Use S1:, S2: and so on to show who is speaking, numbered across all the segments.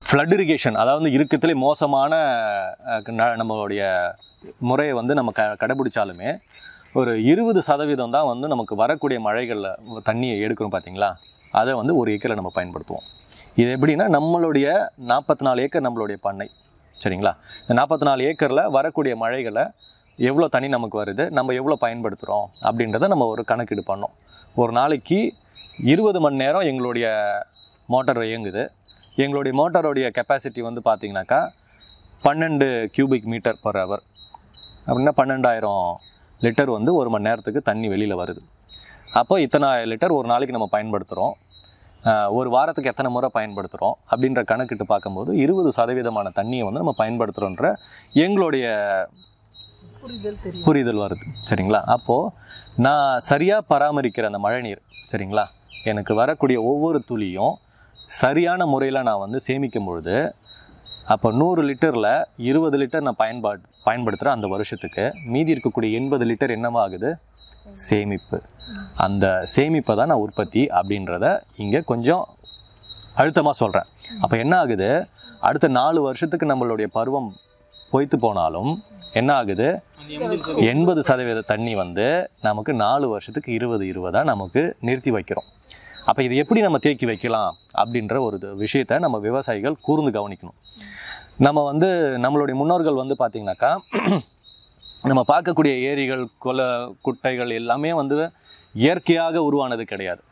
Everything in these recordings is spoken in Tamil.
S1: ஃப்ளட் இரிகேஷன் அதாவது இருக்கிறதுலே மோசமான அஹ், ந- நம்மளுடைய முறையை வந்து நம்ம க கடைபிடிச்சாலுமே ஒரு இருபது சதவீதம் தான் வந்து நமக்கு வரக்கூடிய மழைகளில் தண்ணியை எடுக்கிறோம் பார்த்தீங்களா அதை வந்து ஒரு ஏக்கரில் நம்ம பயன்படுத்துவோம் இது எப்படின்னா நம்மளுடைய நாற்பத்தி நாலு ஏக்கர் நம்மளுடைய பண்ணை சரிங்களா இந்த நாற்பத்தி நாலு ஏக்கரில் வரக்கூடிய மழைகளை எவ்வளோ தண்ணி நமக்கு வருது நம்ம எவ்வளோ பயன்படுத்துகிறோம் அப்படின்றத நம்ம ஒரு கணக்கீடு பண்ணோம் ஒரு நாளைக்கு இருபது மணி நேரம் எங்களுடைய மோட்டார் இயங்குது எங்களுடைய மோட்டாரோடைய கெப்பாசிட்டி வந்து பார்த்தீங்கன்னாக்கா பன்னெண்டு கியூபிக் மீட்டர் பர் ஹவர் அப்படின்னா பன்னெண்டாயிரம் லிட்டர் வந்து ஒரு மணி நேரத்துக்கு தண்ணி வெளியில் வருது அப்போ இத்தனை லிட்டர் ஒரு நாளைக்கு நம்ம பயன்படுத்துகிறோம் ஒரு வாரத்துக்கு எத்தனை முறை பயன்படுத்துகிறோம் அப்படின்ற கணக்கிட்டு பார்க்கும்போது இருபது சதவீதமான தண்ணியை வந்து நம்ம பயன்படுத்துகிறோன்ற எங்களுடைய
S2: புரிதல் தெரியும்
S1: புரிதல் வருது சரிங்களா அப்போது நான் சரியாக பராமரிக்கிற அந்த மழைநீர் சரிங்களா எனக்கு வரக்கூடிய ஒவ்வொரு துளியும் சரியான முறையில் நான் வந்து சேமிக்கும் பொழுது அப்போ நூறு லிட்டரில் இருபது லிட்டர் நான் பயன்பாடு பயன்படுத்துகிறேன் அந்த வருஷத்துக்கு மீதி இருக்கக்கூடிய எண்பது லிட்டர் என்னவாகுது சேமிப்பு அந்த சேமிப்பை தான் நான் உற்பத்தி அப்படின்றத இங்கே கொஞ்சம் அழுத்தமாக சொல்கிறேன் அப்போ என்ன ஆகுது அடுத்த நாலு வருஷத்துக்கு நம்மளுடைய பருவம் பொய்த்து போனாலும் என்ன ஆகுது எண்பது சதவீத தண்ணி வந்து நமக்கு நாலு வருஷத்துக்கு இருபது இருபதாக நமக்கு நிறுத்தி வைக்கிறோம் அப்போ இது எப்படி நம்ம தேக்கி வைக்கலாம் அப்படின்ற ஒரு இது விஷயத்தை நம்ம விவசாயிகள் கூர்ந்து கவனிக்கணும் நம்ம வந்து நம்மளுடைய முன்னோர்கள் வந்து பார்த்திங்கனாக்கா நம்ம பார்க்கக்கூடிய ஏரிகள் கொல குட்டைகள் எல்லாமே வந்து இயற்கையாக உருவானது கிடையாது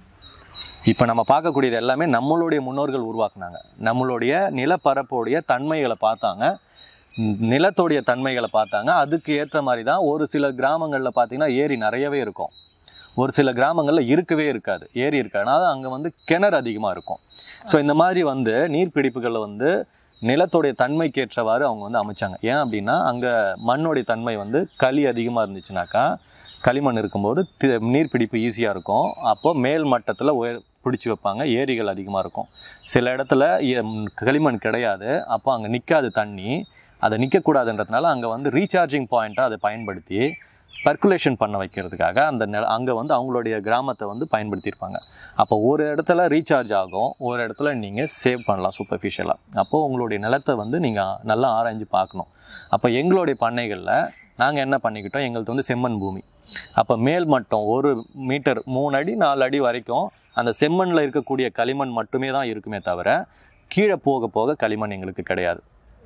S1: இப்போ நம்ம பார்க்கக்கூடியது எல்லாமே நம்மளுடைய முன்னோர்கள் உருவாக்குனாங்க நம்மளுடைய நிலப்பரப்போடைய தன்மைகளை பார்த்தாங்க ந- நிலத்தோடைய தன்மைகளை பார்த்தாங்க அதுக்கு ஏற்ற மாதிரி தான் ஒரு சில கிராமங்களில் பார்த்தீங்கன்னா ஏரி நிறையவே இருக்கும் ஒரு சில கிராமங்களில் இருக்கவே இருக்காது ஏரி இருக்காது அதனால் அங்கே வந்து கிணறு அதிகமாக இருக்கும் ஸோ இந்த மாதிரி வந்து நீர்பிடிப்புகளை வந்து நிலத்தோடைய தன்மைக்கு ஏற்றவாறு அவங்க வந்து அமைச்சாங்க ஏன் அப்படின்னா அங்கே மண்ணோடைய தன்மை வந்து களி அதிகமாக இருந்துச்சுனாக்கா களிமண் இருக்கும்போது தி- நீர்பிடிப்பு ஈஸியாக இருக்கும் அப்போ மேல் மட்டத்தில் உயர் பிடிச்சி வைப்பாங்க ஏரிகள் அதிகமாக இருக்கும் சில இடத்துல எ- ம், களிமண் கிடையாது அப்போ அங்கே நிற்காது தண்ணி அதை நிற்கக்கூடாதுன்றதுனால அங்கே வந்து ரீசார்ஜிங் பாயிண்ட்டாக அதை பயன்படுத்தி பர்குலேஷன் பண்ண வைக்கிறதுக்காக அந்த நில அங்கே வந்து அவங்களுடைய கிராமத்தை வந்து பயன்படுத்தியிருப்பாங்க அப்போ ஒரு இடத்துல ரீசார்ஜ் ஆகும் ஒரு இடத்துல நீங்கள் சேவ் பண்ணலாம் சூப்பர்ஃபிஷியலாக அப்போது உங்களுடைய நிலத்தை வந்து நீங்கள் நல்லா ஆராய்ஞ்சு பார்க்கணும் அப்போ எங்களுடைய பண்ணைகளில் நாங்கள் என்ன பண்ணிக்கிட்டோம் எங்களுக்கு வந்து செம்மண் பூமி அப்போ மேல் மட்டம் ஒரு மீட்டர் மூணு அடி நாலு அடி வரைக்கும் அந்த செம்மண்ணில் இருக்கக்கூடிய களிமண் மட்டுமே தான் இருக்குமே தவிர கீழே போக போக களிமண் எங்களுக்கு கிடையாது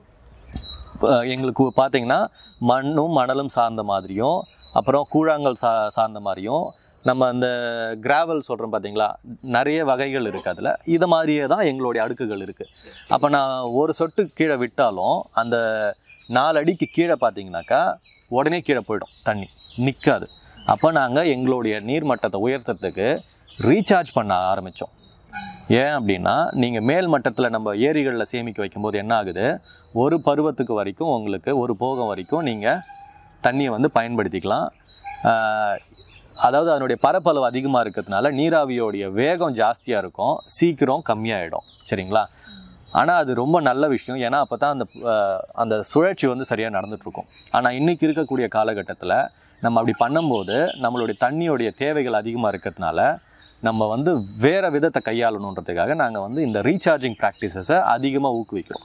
S1: இப்ப எங்களுக்கு பார்த்தீங்கன்னா மண்ணும் மணலும் சார்ந்த மாதிரியும் அப்புறம் கூழாங்கல் சா சார்ந்த மாதிரியும் நம்ம அந்த கிராவல் சொல்கிறோம் பார்த்தீங்களா நிறைய வகைகள் இருக்குது அதில் இது மாதிரியே தான் எங்களுடைய அடுக்குகள் இருக்குது அப்போ நான் ஒரு சொட்டு கீழே விட்டாலும் அந்த நாலு அடிக்கு கீழே பார்த்தீங்கன்னாக்கா உடனே கீழே போயிடும் தண்ணி நிற்காது அப்போ நாங்கள் எங்களுடைய நீர்மட்டத்தை உயர்த்துறதுக்கு ரீசார்ஜ் பண்ண ஆரம்பித்தோம் ஏன் அப்படின்னா நீங்கள் மேல் மட்டத்தில் நம்ம ஏரிகளில் சேமிக்க வைக்கும்போது என்ன ஆகுது ஒரு பருவத்துக்கு வரைக்கும் உங்களுக்கு ஒரு போகம் வரைக்கும் நீங்கள் தண்ணியை வந்து பயன்படுத்திக்கலாம் ஆஹ், அதாவது அதனுடைய பரப்பளவு அதிகமாக இருக்கிறதுனால நீராவியோடைய வேகம் ஜாஸ்தியாக இருக்கும் சீக்கிரம் கம்மியாயிடும் சரிங்களா ஆனால் அது ரொம்ப நல்ல விஷயம் ஏன்னா அப்போ தான் அந்த ஆஹ், அந்த சுழற்சி வந்து சரியாக நடந்துகிட்ருக்கும் ஆனால் இன்றைக்கி இருக்கக்கூடிய காலகட்டத்தில் நம்ம அப்படி பண்ணும்போது நம்மளுடைய தண்ணியோடைய தேவைகள் அதிகமாக இருக்கிறதுனால நம்ம வந்து வேறு விதத்தை கையாளணுன்றதுக்காக நாங்கள் வந்து இந்த ரீசார்ஜிங் ப்ராக்டிசஸை அதிகமாக ஊக்குவிக்கிறோம்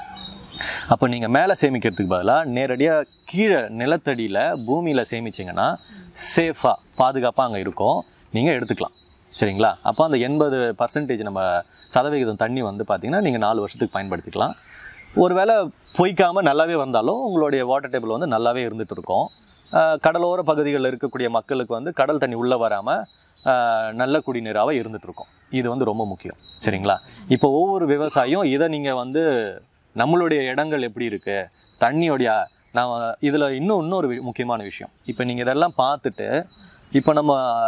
S1: அப்போ நீங்கள் மேலே சேமிக்கிறதுக்கு பதிலாக நேரடியாக கீழே நிலத்தடியில் பூமியில் சேமிச்சிங்கன்னா சேஃபாக பாதுகாப்பாக அங்கே இருக்கும் நீங்கள் எடுத்துக்கலாம் சரிங்களா அப்போ அந்த எண்பது பர்சன்டேஜ் நம்ம சதவிகிதம் தண்ணி வந்து பார்த்திங்கன்னா நீங்கள் நாலு வருஷத்துக்கு பயன்படுத்திக்கலாம் ஒருவேளை பொய்க்காமல் நல்லாவே வந்தாலும் உங்களுடைய வாட்டர் டேபிள் வந்து நல்லாவே இருந்துகிட்டு இருக்கும் ஆஹ் கடலோர பகுதிகளில் இருக்கக்கூடிய மக்களுக்கு வந்து கடல் தண்ணி உள்ளே வராமல் நல்ல குடிநீராக இருந்துட்டு இருக்கும் இது வந்து ரொம்ப முக்கியம் சரிங்களா இப்போ ஒவ்வொரு விவசாயியும் இதை நீங்கள் வந்து நம்மளுடைய இடங்கள் எப்படி இருக்குது தண்ணியோடைய நான் இதில் இன்னும் இன்னொரு வி- முக்கியமான விஷயம் இப்போ நீங்கள் இதெல்லாம் பார்த்துட்டு இப்போ நம்ம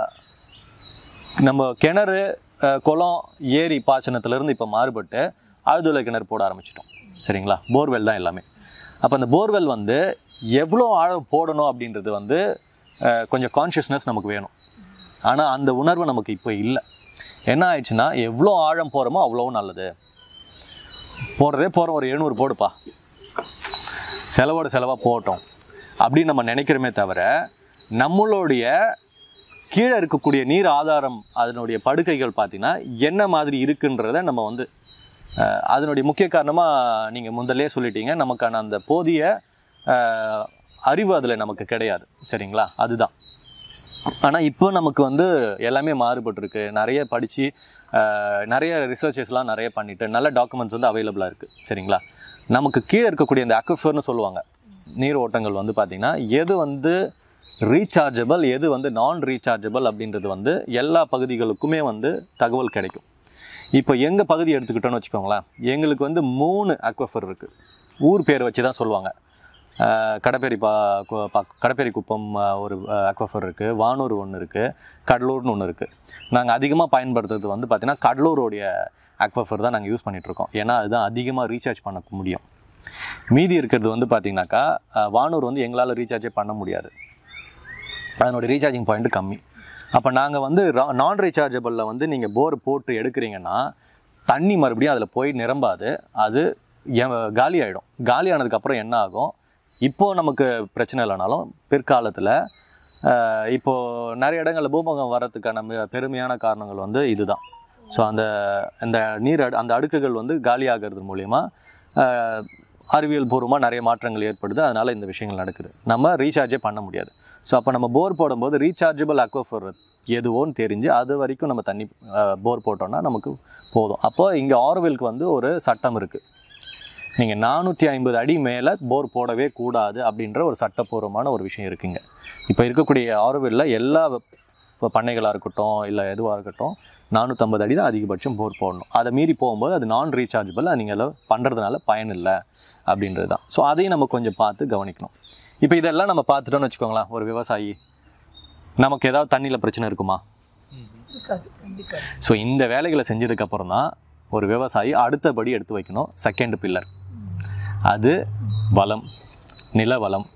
S1: நம்ம கிணறு அஹ், குளம் ஏரி பாசனத்துலேருந்து இப்போ மாறுபட்டு ஆழ்துளை கிணறு போட ஆரம்பிச்சிட்டோம் சரிங்களா போர்வெல் தான் எல்லாமே அப்போ அந்த போர்வெல் வந்து எவ்வளோ ஆழம் போடணும் அப்படின்றது வந்து அஹ், கொஞ்சம் கான்ஷியஸ்னஸ் நமக்கு வேணும் ஆனால் அந்த உணர்வு நமக்கு இப்போ இல்லை என்ன ஆயிடுச்சுன்னா எவ்வளோ ஆழம் போகிறோமோ அவ்வளோ நல்லது போடுறதே போகிறோம் ஒரு எழுநூறு போடுப்பா செலவோட செலவாக போகட்டும் அப்படின்னு நம்ம நினைக்கிறோமே தவிர நம்மளுடைய கீழே இருக்கக்கூடிய நீர் ஆதாரம் அதனுடைய படுக்கைகள் பார்த்தீங்கன்னா என்ன மாதிரி இருக்குன்றத நம்ம வந்து அஹ், அதனுடைய முக்கிய காரணமாக நீங்கள் முதல்லே சொல்லிட்டீங்க நமக்கான அந்த போதிய அஹ், அறிவு அதில் நமக்கு கிடையாது சரிங்களா அதுதான் ஆனால் இப்போ நமக்கு வந்து எல்லாமே மாறுபட்டிருக்கு நிறைய படித்து நிறைய ரிசர்ச்சஸ்லாம் நிறைய பண்ணிட்டு நல்ல டாக்குமெண்ட்ஸ் வந்து அவைலபிளாக இருக்குது சரிங்களா நமக்கு கீழே இருக்கக்கூடிய இந்த அக்வஃபர்னு சொல்லுவாங்க நீர் ஓட்டங்கள் வந்து பார்த்திங்கன்னா எது வந்து ரீசார்ஜபிள் எது வந்து நான் ரீசார்ஜபிள் அப்படின்றது வந்து எல்லா பகுதிகளுக்குமே வந்து தகவல் கிடைக்கும் இப்போ எங்கள் பகுதி எடுத்துக்கிட்டோன்னு வச்சுக்கோங்களேன் எங்களுக்கு வந்து மூணு அக்வஃபர் இருக்குது ஊர் பேர் வச்சு தான் சொல்லுவாங்க அஹ் கடப்பேரி பா கு- பா கடப்பேரி குப்பம் அஹ், ஒரு அக்வஃபர் இருக்குது வானூர் ஒன்று இருக்குது கடலூர்னு ஒன்று இருக்குது நாங்கள் அதிகமாக பயன்படுத்துறது வந்து பார்த்திங்கன்னா கடலூரோடைய அக்வஃபர் தான் நாங்கள் யூஸ் பண்ணிகிட்ருக்கோம் ஏன்னா அதுதான் அதிகமாக ரீசார்ஜ் பண்ண முடியும் மீதி இருக்கிறது வந்து பார்த்திங்கனாக்கா அஹ், வானூர் வந்து எங்களால் ரீசார்ஜே பண்ண முடியாது அதனுடைய ரீசார்ஜிங் பாயிண்ட் கம்மி அப்போ நாங்கள் வந்து நான் ரீசார்ஜபிளில் வந்து நீங்கள் போர் போட்டு எடுக்கிறீங்கன்னா தண்ணி மறுபடியும் அதில் போய் நிரம்பாது அது எ- காலி ஆகிடும் காலி ஆனதுக்கப்புறம் என்ன ஆகும் இப்போது நமக்கு பிரச்சனை இல்லைனாலும் பிற்காலத்தில் இப்போது நிறைய இடங்களில் பூகம்பம் வர்றதுக்கான மி- பெருமையான காரணங்கள் வந்து இதுதான் ஸோ அந்த அந்த நீர் அடு அந்த அடுக்குகள் வந்து காலியாகிறது மூலயமா அறிவியல் பூர்வமாக நிறைய மாற்றங்கள் ஏற்படுது அதனால் இந்த விஷயங்கள் நடக்குது நம்ம ரீசார்ஜே பண்ண முடியாது ஸோ அப்போ நம்ம போர் போடும்போது ரீசார்ஜபிள் அக்வஃபர் எதுவோன்னு தெரிஞ்சு அது வரைக்கும் நம்ம தண்ணி போர் போட்டோம்னா நமக்கு போதும் அப்போ இங்கே ஆரோவிலுக்கு வந்து ஒரு சட்டம் இருக்குது நீங்கள் நானூற்றி ஐம்பது அடி மேலே போர் போடவே கூடாது அப்படின்ற ஒரு சட்டப்பூர்வமான ஒரு விஷயம் இருக்குங்க இப்போ இருக்கக்கூடிய ஆரோவிலில் எல்லா இப்போ பண்ணைகளாக இருக்கட்டும் இல்லை எதுவாக இருக்கட்டும் நானூற்றம்பது அடி தான் அதிகபட்சம் போர் போடணும் அதை மீறி போகும்போது அது நான் ரீசார்ஜபிள் நீங்கள் பண்ணுறதுனால பயன் இல்லை அப்படின்றது தான் ஸோ அதையும் நம்ம கொஞ்சம் பார்த்து கவனிக்கணும் இப்போ இதெல்லாம் நம்ம பார்த்துட்டோம்னு வச்சுக்கோங்களேன் ஒரு விவசாயி நமக்கு ஏதாவது தண்ணியில் பிரச்சனை இருக்குமா
S2: இருக்காது கண்டிப்பா
S1: ஸோ இந்த வேலைகளை செஞ்சதுக்கப்புறம் தான் ஒரு விவசாயி அடுத்தபடி எடுத்து வைக்கணும் செகண்ட் பில்லர் அது வளம் நில வளம்